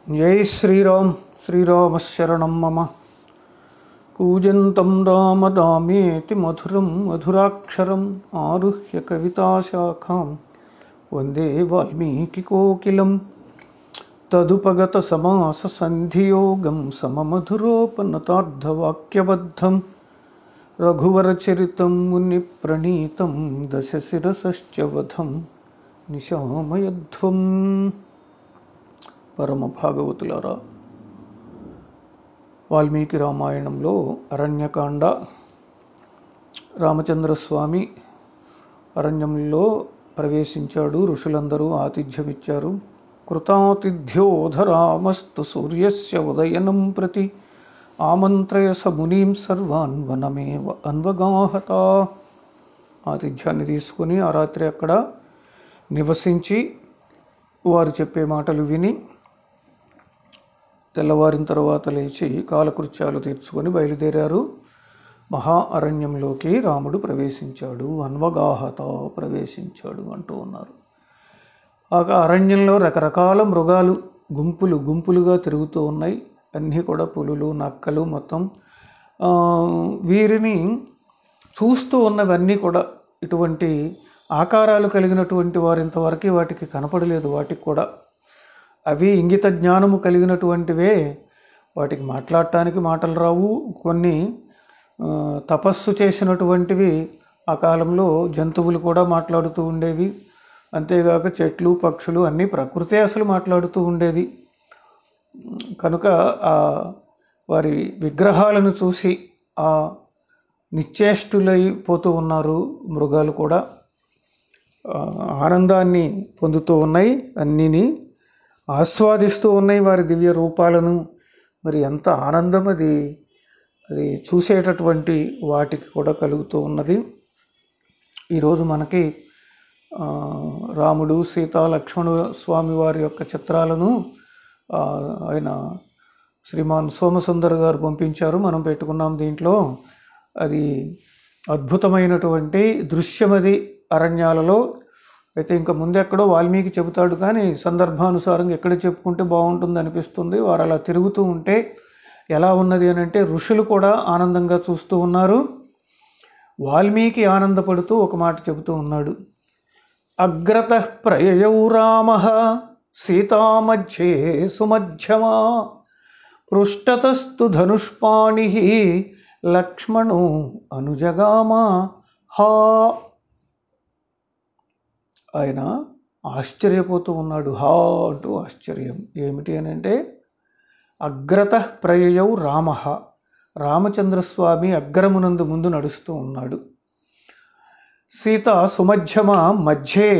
జై శ్రీరామ్ శ్రీరామశరణం మమ కూజంతం రామ రామేతి మధురం మధురాక్షరం ఆరుహ్య కవితాశాఖాం వందే వాల్మీకికోకిలం తదుపగత సమాస సంధియోగం సమమధురోపనతార్థవాక్యబద్ధం రఘువరచరితం మునిప్రణీతం దశశిరసశ్చ వధం నిశామయధ్వం పరమ భాగవతులారా వాల్మీకి రామాయణంలో అరణ్యకాండ రామచంద్రస్వామి అరణ్యంలో ప్రవేశించాడు ఋషులందరూ ఆతిథ్యమిచ్చారు కృతాతిథ్యోధరామస్తు సూర్యస్య ఉదయనం ప్రతి ఆమంత్రయ స మునీం సర్వాన్ వనమేవ అన్వగాహత ఆతిథ్యాన్ని తీసుకొని ఆ రాత్రి అక్కడ నివసించి వారు చెప్పే మాటలు విని తెల్లవారిన తర్వాత లేచి కాలకృత్యాలు తీర్చుకొని బయలుదేరారు మహా అరణ్యంలోకి రాముడు ప్రవేశించాడు అన్వగాహత ప్రవేశించాడు అంటూ ఉన్నారు ఆ అరణ్యంలో రకరకాల మృగాలు గుంపులు గుంపులుగా తిరుగుతూ ఉన్నాయి అన్నీ కూడా పులులు నక్కలు మొత్తం ఆ, వీరిని చూస్తూ ఉన్నవన్నీ కూడా ఇటువంటి ఆకారాలు కలిగినటువంటి వారు ఇంతవరకు వాటికి కనపడలేదు వాటికి కూడా అవి ఇంగిత జ్ఞానము కలిగినటువంటివే వాటికి మాట్లాడటానికి మాటలు రావు కొన్ని ఆ, తపస్సు చేసినటువంటివి ఆ కాలంలో జంతువులు కూడా మాట్లాడుతూ ఉండేవి అంతేగాక చెట్లు పక్షులు అన్నీ ప్రకృతే అసలు మాట్లాడుతూ ఉండేది కనుక ఆ వారి విగ్రహాలను చూసి ఆ నిశ్చేష్టులైపోతూ ఉన్నారు మృగాలు కూడా ఆ, ఆనందాన్ని పొందుతూ ఉన్నాయి అన్నిని ఆస్వాదిస్తూ ఉన్నాయి వారి దివ్య రూపాలను మరి ఎంత ఆనందం అది అది చూసేటటువంటి వాటికి కూడా కలుగుతూ ఉన్నది ఈరోజు మనకి ఆ, రాముడు సీత లక్ష్మణ స్వామి వారి యొక్క చిత్రాలను ఆ, ఆయన శ్రీమాన్ సోమసుందర్ గారు పంపించారు మనం పెట్టుకున్నాం దీంట్లో అది అద్భుతమైనటువంటి దృశ్యమది అరణ్యాలలో అయితే ఇంకా ముందెక్కడో వాల్మీకి చెబుతాడు కానీ సందర్భానుసారంగా ఎక్కడ చెప్పుకుంటే బాగుంటుంది అనిపిస్తుంది వారు అలా తిరుగుతూ ఉంటే ఎలా ఉన్నది అని అంటే ఋషులు కూడా ఆనందంగా చూస్తూ ఉన్నారు వాల్మీకి ఆనందపడుతూ ఒక మాట చెబుతూ ఉన్నాడు అగ్రత ప్రయయౌ రామ సీతామధ్యే సుమధ్యమా పృష్టతస్తు ధనుష్పాణి లక్ష్మణు అనుజగామ హా ఆయన ఆశ్చర్యపోతూ ఉన్నాడు హా అంటూ ఆశ్చర్యం ఏమిటి అని అంటే అగ్రత ప్రయయౌ రామ రామచంద్రస్వామి అగ్రమునందు ముందు నడుస్తూ ఉన్నాడు సీత సుమధ్యమ మధ్యే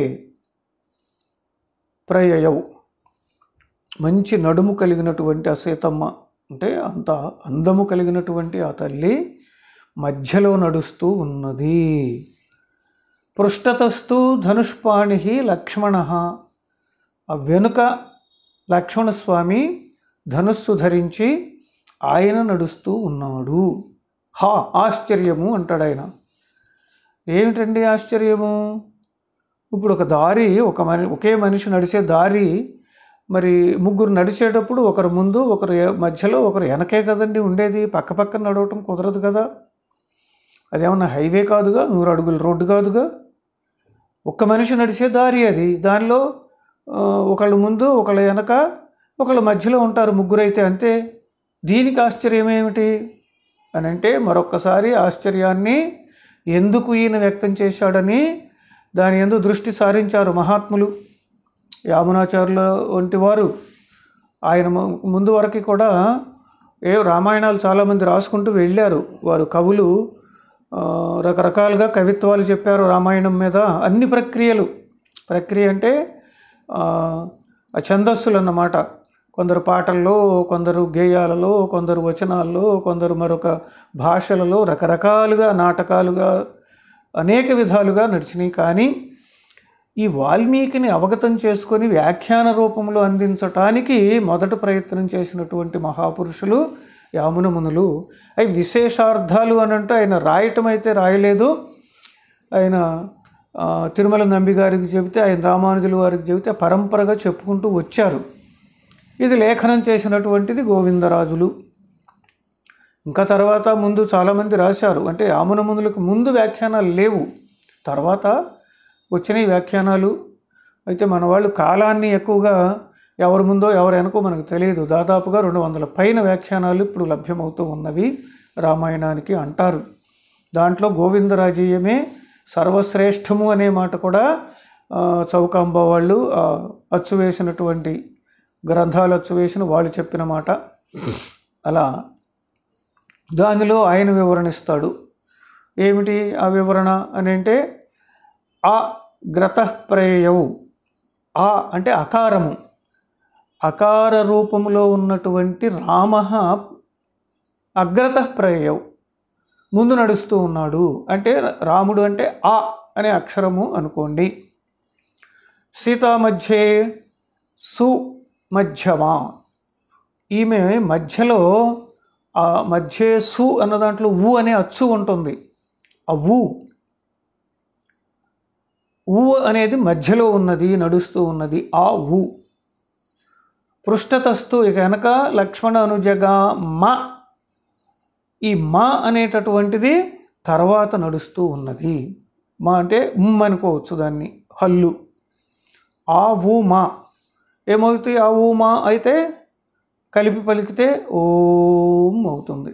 ప్రయయౌ మంచి నడుము కలిగినటువంటి ఆ సీతమ్మ అంటే అంత అందము కలిగినటువంటి ఆ తల్లి మధ్యలో నడుస్తూ ఉన్నది పృష్ఠతస్తు ధనుష్పాణి లక్ష్మణ ఆ వెనుక లక్ష్మణస్వామి ధనుస్సు ధరించి ఆయన నడుస్తూ ఉన్నాడు హా ఆశ్చర్యము అంటాడు ఆయన ఏమిటండి ఆశ్చర్యము ఇప్పుడు ఒక దారి ఒక మని ఒకే మనిషి నడిచే దారి మరి ముగ్గురు నడిచేటప్పుడు ఒకరు ముందు ఒకరు ఎ- మధ్యలో ఒకరు వెనకే కదండి ఉండేది పక్క పక్కన నడవటం కుదరదు కదా అదేమన్నా హైవే కాదుగా నూరు అడుగుల రోడ్డు కాదుగా ఒక్క మనిషి నడిచే దారి అది దానిలో ఆ, ఒకళ్ళు ముందు ఒకళ్ళు వెనక ఒకళ్ళు మధ్యలో ఉంటారు ముగ్గురు అయితే అంతే దీనికి ఆశ్చర్యం ఏమిటి అని అంటే మరొక్కసారి ఆశ్చర్యాన్ని ఎందుకు ఈయన వ్యక్తం చేశాడని దాని ఎందు దృష్టి సారించారు మహాత్ములు యామునాచార్యుల వంటి వారు ఆయన ము- ముందు వరకు కూడా ఏ రామాయణాలు చాలామంది రాసుకుంటూ వెళ్ళారు వారు కవులు ఆ, రకరకాలుగా కవిత్వాలు చెప్పారు రామాయణం మీద అన్ని ప్రక్రియలు ప్రక్రియ అంటే ఆ, ఆ ఛందస్సులు అన్నమాట కొందరు పాటల్లో కొందరు గేయాలలో కొందరు వచనాల్లో కొందరు మరొక భాషలలో రకరకాలుగా నాటకాలుగా అనేక విధాలుగా నడిచినాయి కానీ ఈ వాల్మీకిని అవగతం చేసుకొని వ్యాఖ్యాన రూపంలో అందించటానికి మొదట ప్రయత్నం చేసినటువంటి మహాపురుషులు యామున మునులు అవి విశేషార్థాలు అని అంటే ఆయన రాయటం అయితే రాయలేదు ఆయన ఆ, తిరుమల నంబి గారికి చెబితే ఆయన రామానుజుల వారికి చెబితే పరంపరగా చెప్పుకుంటూ వచ్చారు ఇది లేఖనం చేసినటువంటిది గోవిందరాజులు ఇంకా తర్వాత ముందు చాలామంది రాశారు అంటే ఆమున ముందులకు ముందు వ్యాఖ్యానాలు లేవు తర్వాత వచ్చినాయి వ్యాఖ్యానాలు అయితే మన వాళ్ళు కాలాన్ని ఎక్కువగా ఎవరి ముందో ఎవరు వెనకో మనకు తెలియదు దాదాపుగా రెండు వందల పైన వ్యాఖ్యానాలు ఇప్పుడు లభ్యమవుతూ ఉన్నవి రామాయణానికి అంటారు దాంట్లో గోవిందరాజీయమే సర్వశ్రేష్టము అనే మాట కూడా ఆ, చౌకాంబ వాళ్ళు ఆ, అచ్చు వేసినటువంటి గ్రంథాలు అచ్చు వేసిన వాళ్ళు చెప్పిన మాట అలా దానిలో ఆయన వివరణ ఇస్తాడు ఏమిటి ఆ వివరణ అని అంటే ఆ గ్రతప్రేయవు ఆ అంటే అకారము అకార రూపంలో ఉన్నటువంటి రామ అగ్రత ప్రయవు ముందు నడుస్తూ ఉన్నాడు అంటే రాముడు అంటే ఆ అనే అక్షరము అనుకోండి సీతా మధ్యే సు మధ్యమా ఈమె మధ్యలో ఆ మధ్య సు అన్న దాంట్లో ఊ అనే అచ్చు ఉంటుంది ఆ ఊ ఊ అనేది మధ్యలో ఉన్నది నడుస్తూ ఉన్నది ఆ ఊ పృష్ఠతస్తు ఇక వెనక లక్ష్మణ అనుజగా మా ఈ మా అనేటటువంటిది తర్వాత నడుస్తూ ఉన్నది మా అంటే ఉమ్ అనుకోవచ్చు దాన్ని హల్లు ఆ ఊ మా ఏమవుతుంది ఆ ఊ మా అయితే కలిపి పలికితే ఓం అవుతుంది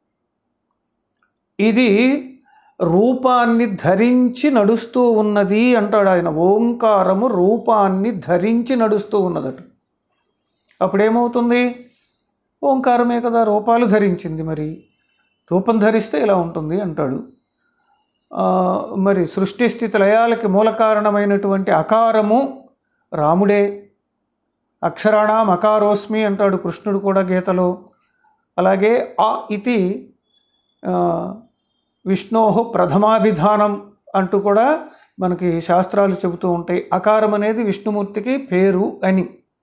ఇది రూపాన్ని ధరించి నడుస్తూ ఉన్నది అంటాడు ఆయన ఓంకారము రూపాన్ని ధరించి నడుస్తూ ఉన్నదట అప్పుడేమవుతుంది ఓంకారమే కదా రూపాలు ధరించింది మరి రూపం ధరిస్తే ఇలా ఉంటుంది అంటాడు ఆ, మరి సృష్టి స్థితి లయాలకి మూల కారణమైనటువంటి అకారము రాముడే అక్షరాణం అకారోస్మి అంటాడు కృష్ణుడు కూడా గీతలో అలాగే ఆ ఇతి ఆ, విష్ణోహు ప్రథమాభిధానం అంటూ కూడా మనకి శాస్త్రాలు చెబుతూ ఉంటాయి అకారం అనేది విష్ణుమూర్తికి పేరు అని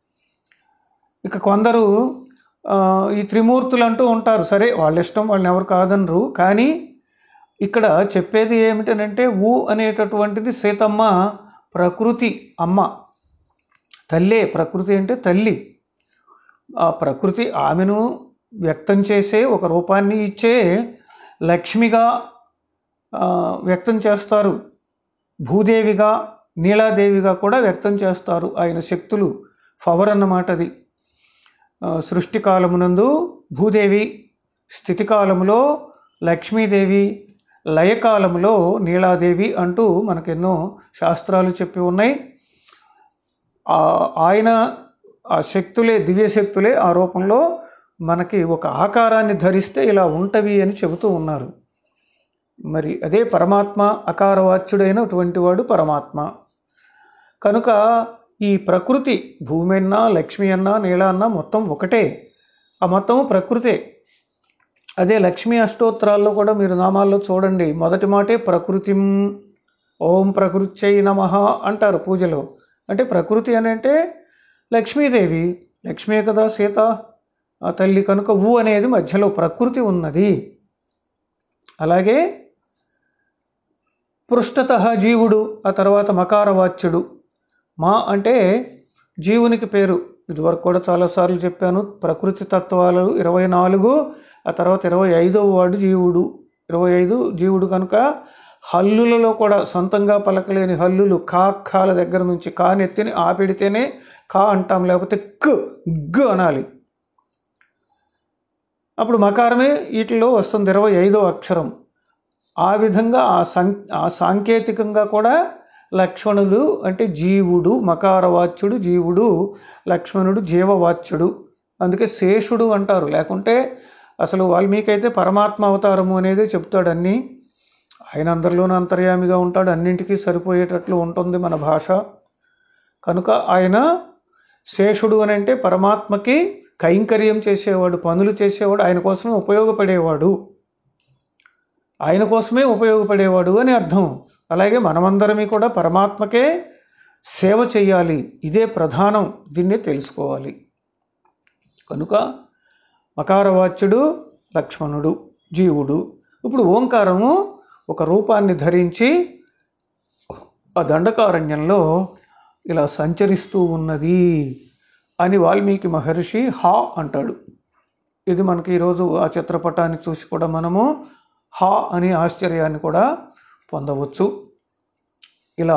ఇక కొందరు ఆ, ఈ త్రిమూర్తులు అంటూ ఉంటారు సరే వాళ్ళ ఇష్టం వాళ్ళని ఎవరు కాదనరు కానీ ఇక్కడ చెప్పేది ఏమిటనంటే ఊ అనేటటువంటిది సీతమ్మ ప్రకృతి అమ్మ తల్లే ప్రకృతి అంటే తల్లి ఆ ప్రకృతి ఆమెను వ్యక్తం చేసే ఒక రూపాన్ని ఇచ్చే లక్ష్మిగా ఆ, వ్యక్తం చేస్తారు భూదేవిగా నీలాదేవిగా కూడా వ్యక్తం చేస్తారు ఆయన శక్తులు పవర్ అన్నమాట అది ఆ, సృష్టి కాలమునందు భూదేవి స్థితి కాలములో లక్ష్మీదేవి లయకాలములో నీలాదేవి అంటూ మనకెన్నో శాస్త్రాలు చెప్పి ఉన్నాయి ఆ ఆయన ఆ శక్తులే దివ్యశక్తులే ఆ రూపంలో మనకి ఒక ఆకారాన్ని ధరిస్తే ఇలా ఉంటవి అని చెబుతూ ఉన్నారు మరి అదే పరమాత్మ అకారవాచ్యుడైనటువంటి వాడు పరమాత్మ కనుక ఈ ప్రకృతి భూమి అన్నా లక్ష్మి అన్నా నీల అన్నా మొత్తం ఒకటే ఆ మొత్తం ప్రకృతే అదే లక్ష్మీ అష్టోత్తరాల్లో కూడా మీరు నామాల్లో చూడండి మొదటి మాటే ప్రకృతిం ఓం ప్రకృత్యై నమ అంటారు పూజలో అంటే ప్రకృతి అని అంటే లక్ష్మీదేవి లక్ష్మీ కదా సీత ఆ తల్లి కనుక ఊ అనేది మధ్యలో ప్రకృతి ఉన్నది అలాగే పృష్ఠత జీవుడు ఆ తర్వాత మకారవాచ్యుడు మా అంటే జీవునికి పేరు ఇదివరకు కూడా చాలాసార్లు చెప్పాను ప్రకృతి తత్వాలు ఇరవై నాలుగు ఆ తర్వాత ఇరవై ఐదవ వాడు జీవుడు ఇరవై ఐదు జీవుడు కనుక హల్లులలో కూడా సొంతంగా పలకలేని హల్లులు కా ఖాల దగ్గర నుంచి కానెత్తిని ఆ పెడితేనే కా అంటాం లేకపోతే క్ గ్ అనాలి అప్పుడు మకారమే వీటిలో వస్తుంది ఇరవై ఐదో అక్షరం ఆ విధంగా ఆ సం ఆ సాంకేతికంగా కూడా లక్ష్మణుడు అంటే జీవుడు మకారవాచ్యుడు జీవుడు లక్ష్మణుడు జీవవాచ్యుడు అందుకే శేషుడు అంటారు లేకుంటే అసలు వాల్మీకైతే పరమాత్మ అవతారము అనేది చెప్తాడు అన్నీ ఆయన అందరిలోనూ అంతర్యామిగా ఉంటాడు అన్నింటికీ సరిపోయేటట్లు ఉంటుంది మన భాష కనుక ఆయన శేషుడు అని అంటే పరమాత్మకి కైంకర్యం చేసేవాడు పనులు చేసేవాడు ఆయన కోసమే ఉపయోగపడేవాడు ఆయన కోసమే ఉపయోగపడేవాడు అని అర్థం అలాగే మనమందరమీ కూడా పరమాత్మకే సేవ చేయాలి ఇదే ప్రధానం దీన్ని తెలుసుకోవాలి కనుక మకారవాచ్యుడు లక్ష్మణుడు జీవుడు ఇప్పుడు ఓంకారము ఒక రూపాన్ని ధరించి ఆ దండకారణ్యంలో ఇలా సంచరిస్తూ ఉన్నది అని వాల్మీకి మహర్షి హా అంటాడు ఇది మనకి ఈరోజు ఆ చిత్రపటాన్ని చూసి కూడా మనము హా అని ఆశ్చర్యాన్ని కూడా పొందవచ్చు ఇలా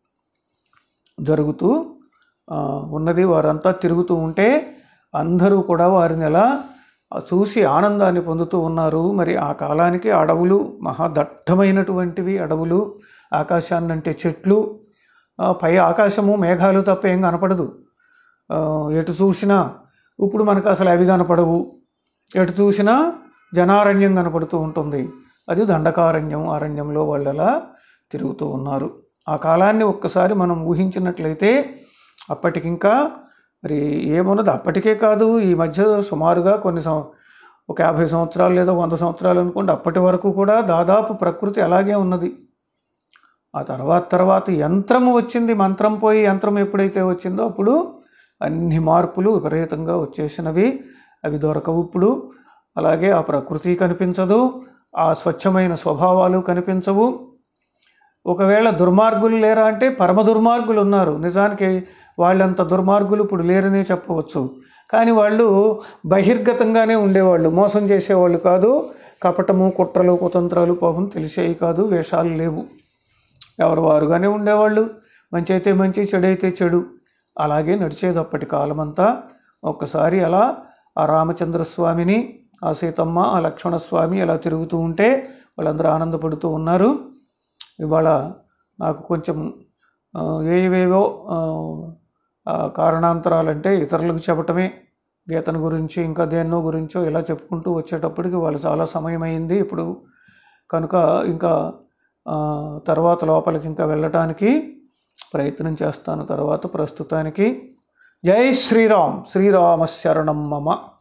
జరుగుతూ ఆ, ఉన్నది వారంతా తిరుగుతూ ఉంటే అందరూ కూడా వారిని ఎలా చూసి ఆనందాన్ని పొందుతూ ఉన్నారు మరి ఆ కాలానికి అడవులు మహాదట్టమైనటువంటివి అడవులు ఆకాశాన్ని అంటే చెట్లు ఆ, పై ఆకాశము మేఘాలు తప్ప ఏం కనపడదు ఆ, ఎటు చూసినా ఇప్పుడు మనకు అసలు అవి కనపడవు ఎటు చూసినా జనారణ్యం కనపడుతూ ఉంటుంది అది దండకారణ్యం అరణ్యంలో వాళ్ళు అలా తిరుగుతూ ఉన్నారు ఆ కాలాన్ని ఒక్కసారి మనం ఊహించినట్లయితే అప్పటికింకా మరి ఏమున్నది అప్పటికే కాదు ఈ మధ్య సుమారుగా కొన్ని సం ఒక యాభై సంవత్సరాలు లేదా వంద సంవత్సరాలు అనుకోండి అప్పటి వరకు కూడా దాదాపు ప్రకృతి అలాగే ఉన్నది ఆ తర్వాత తర్వాత యంత్రము వచ్చింది మంత్రం పోయి యంత్రం ఎప్పుడైతే వచ్చిందో అప్పుడు అన్ని మార్పులు విపరీతంగా వచ్చేసినవి అవి దొరకవు ఇప్పుడు అలాగే ఆ ప్రకృతి కనిపించదు ఆ స్వచ్ఛమైన స్వభావాలు కనిపించవు ఒకవేళ దుర్మార్గులు లేరా అంటే పరమ దుర్మార్గులు ఉన్నారు నిజానికి వాళ్ళంత దుర్మార్గులు ఇప్పుడు లేరనే చెప్పవచ్చు కానీ వాళ్ళు బహిర్గతంగానే ఉండేవాళ్ళు మోసం చేసేవాళ్ళు కాదు కపటము కుట్రలు కుతంత్రాలు పాపం తెలిసేవి కాదు వేషాలు లేవు ఎవరు వారుగానే ఉండేవాళ్ళు మంచి అయితే మంచి చెడు అయితే చెడు అలాగే నడిచేది అప్పటి కాలమంతా ఒక్కసారి అలా ఆ రామచంద్ర స్వామిని ఆ సీతమ్మ ఆ లక్ష్మణ స్వామి అలా తిరుగుతూ ఉంటే వాళ్ళందరూ ఆనందపడుతూ ఉన్నారు ఇవాళ నాకు కొంచెం ఆ, ఏవేవో ఆ, ఆ, కారణాంతరాలంటే ఇతరులకు చెప్పటమే గీతను గురించి ఇంకా దేన్నో గురించో ఇలా చెప్పుకుంటూ వచ్చేటప్పటికి వాళ్ళు చాలా సమయం అయింది ఇప్పుడు కనుక ఇంకా ఆ, తర్వాత లోపలికి ఇంకా వెళ్ళటానికి ప్రయత్నం చేస్తాను తర్వాత ప్రస్తుతానికి జై శ్రీరామ్ శ్రీరామ శరణం మమ